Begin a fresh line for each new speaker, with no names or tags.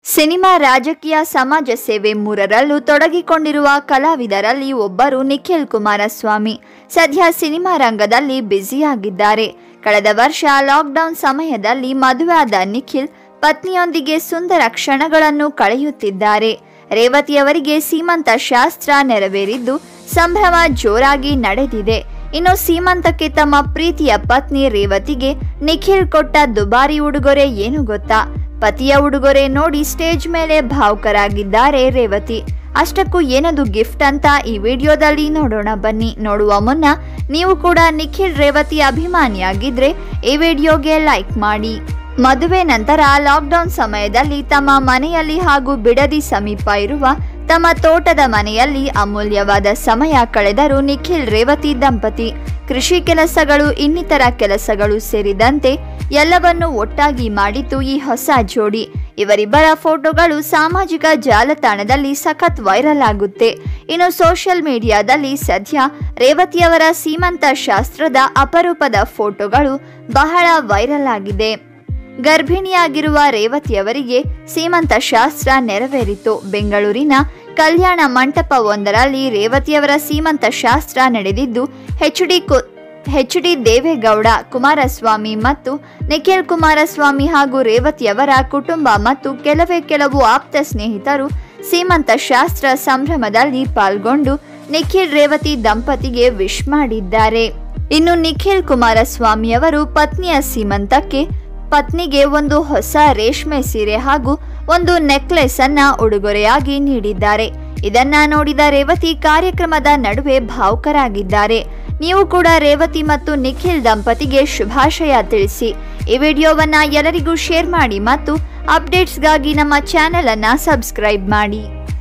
cinema ರಾಜಕೀಯ ಸಮಾಜ ಸೇವೆ ಮೂರರಲ್ಲೂ ತೊಡಗಿಕೊಂಡಿರುವ ಕಲಾವಿದರಲ್ಲಿ ಒಬ್ಬರು ನಿಖಿಲ್ ಕುಮಾರಸ್ವಾಮಿ ಸದ್ಯ ಸಿನಿಮಾ ರಂಗದಲ್ಲಿ ಬ್ಯುಸಿಯಾಗಿದ್ದಾರೆ ಕಳೆದ ವರ್ಷ ಲಾಕ್ಡೌನ್ ಸಮಯದಲ್ಲಿ ಮದುವೆಯಾದ ನಿಖಿಲ್ ಪತ್ನಿಯೊಂದಿಗೆ ಸುಂದರ ಕ್ಷಣಗಳನ್ನು ಕಳೆಯುತ್ತಿದ್ದಾರೆ ರೇವತಿಯವರಿಗೆ ಸೀಮಂತ ಶಾಸ್ತ್ರ ನೆರವೇರಿದ್ದು ಸಂಭ್ರಮ ಜೋರಾಗಿ ನಡೆದಿದೆ ಇನ್ನು ಸೀಮಂತಕ್ಕೆ ತಮ್ಮ ಪ್ರೀತಿಯ ಪತ್ನಿ ರೇವತಿಗೆ ನಿಖಿಲ್ ಕೊಟ್ಟ ದುಬಾರಿ ಉಡುಗೊರೆ ಏನು ಗೊತ್ತಾ ಪತಿಯ ಉಡುಗೊರೆ ನೋಡಿ ಸ್ಟೇಜ್ ಮೇಲೆ ಭಾವುಕರಾಗಿದ್ದಾರೆ ರೇವತಿ ಅಷ್ಟಕ್ಕೂ ಏನದು ಗಿಫ್ಟ್ ಅಂತ ಈ ವಿಡಿಯೋದಲ್ಲಿ ನೋಡೋಣ ಬನ್ನಿ ನೋಡುವ ಮುನ್ನ ನೀವು ಕೂಡ ನಿಖಿಲ್ ರೇವತಿ ಅಭಿಮಾನಿಯಾಗಿದ್ರೆ ಈ ವಿಡಿಯೋಗೆ ಲೈಕ್ ಮಾಡಿ ಮದುವೆ ನಂತರ ಲಾಕ್ಡೌನ್ ಸಮಯದಲ್ಲಿ ತಮ್ಮ ಮನೆಯಲ್ಲಿ ಹಾಗೂ ಬಿಡದಿ ಸಮೀಪ ಇರುವ ತಮ್ಮ ತೋಟದ ಮನೆಯಲ್ಲಿ ಅಮೂಲ್ಯವಾದ ಸಮಯ ಕಳೆದರು ನಿಖಿಲ್ ರೇವತಿ ದಂಪತಿ ಕೃಷಿ ಕೆಲಸಗಳು ಇನ್ನಿತರ ಕೆಲಸಗಳು ಸೇರಿದಂತೆ ಎಲ್ಲವನ್ನು ಒಟ್ಟಾಗಿ ಮಾಡಿತು ಈ ಹೊಸ ಜೋಡಿ ಇವರಿಬ್ಬರ ಫೋಟೋಗಳು ಸಾಮಾಜಿಕ ಜಾಲತಾಣದಲ್ಲಿ ಸಖತ್ ವೈರಲ್ ಆಗುತ್ತೆ ಇನ್ನು ಸೋಷಿಯಲ್ ಮೀಡಿಯಾದಲ್ಲಿ ಸದ್ಯ ರೇವತಿಯವರ ಸೀಮಂತ ಶಾಸ್ತ್ರದ ಅಪರೂಪದ ಫೋಟೋಗಳು ಬಹಳ ವೈರಲ್ ಆಗಿದೆ ಗರ್ಭಿಣಿಯಾಗಿರುವ ರೇವತಿಯವರಿಗೆ ಸೀಮಂತ ಶಾಸ್ತ್ರ ನೆರವೇರಿತು ಬೆಂಗಳೂರಿನ ಕಲ್ಯಾಣ ಮಂಟಪವೊಂದರಲ್ಲಿ ರೇವತಿಯವರ ಸೀಮಂತ ಶಾಸ್ತ್ರ ನಡೆದಿದ್ದು H D H D Deve Gowda Kumaraswamy ಮತ್ತು ನಿಖಿಲ್ ಕುಮಾರಸ್ವಾಮಿ ಹಾಗೂ ರೇವತಿಯವರ ಕುಟುಂಬ ಮತ್ತು ಕೆಲವೇ ಕೆಲವು ಆಪ್ತ ಸ್ನೇಹಿತರು ಸೀಮಂತ ಶಾಸ್ತ್ರ ಸಂಭ್ರಮದಲ್ಲಿ ಪಾಲ್ಗೊಂಡು ನಿಖಿಲ್ ರೇವತಿ ದಂಪತಿಗೆ ವಿಶ್ ಮಾಡಿದ್ದಾರೆ ಇನ್ನು ನಿಖಿಲ್ ಕುಮಾರಸ್ವಾಮಿಯವರು ಪತ್ನಿಯ ಸೀಮಂತಕ್ಕೆ ಪತ್ನಿಗೆ ಒಂದು ಹೊಸ ರೇಷ್ಮೆ ಸೀರೆ ಹಾಗೂ ಒಂದು ನೆಕ್ಲೆಸ್ ಅನ್ನ ಉಡುಗೊರೆಯಾಗಿ ನೀಡಿದ್ದಾರೆ ಇದನ್ನ ನೋಡಿದ ರೇವತಿ ಕಾರ್ಯಕ್ರಮದ ನಡುವೆ ಭಾವುಕರಾಗಿದ್ದಾರೆ ನೀವು ಕೂಡ ರೇವತಿ ಮತ್ತು ನಿಖಿಲ್ ದಂಪತಿಗೆ ಶುಭಾಶಯ ತಿಳಿಸಿ ಈ ವಿಡಿಯೋವನ್ನ ಎಲ್ಲರಿಗೂ ಶೇರ್ ಮಾಡಿ ಮತ್ತು ಅಪ್ಡೇಟ್ಸ್ಗಾಗಿ ನಮ್ಮ ಚಾನೆಲ್ ಅನ್ನ ಸಬ್ಸ್ಕ್ರೈಬ್ ಮಾಡಿ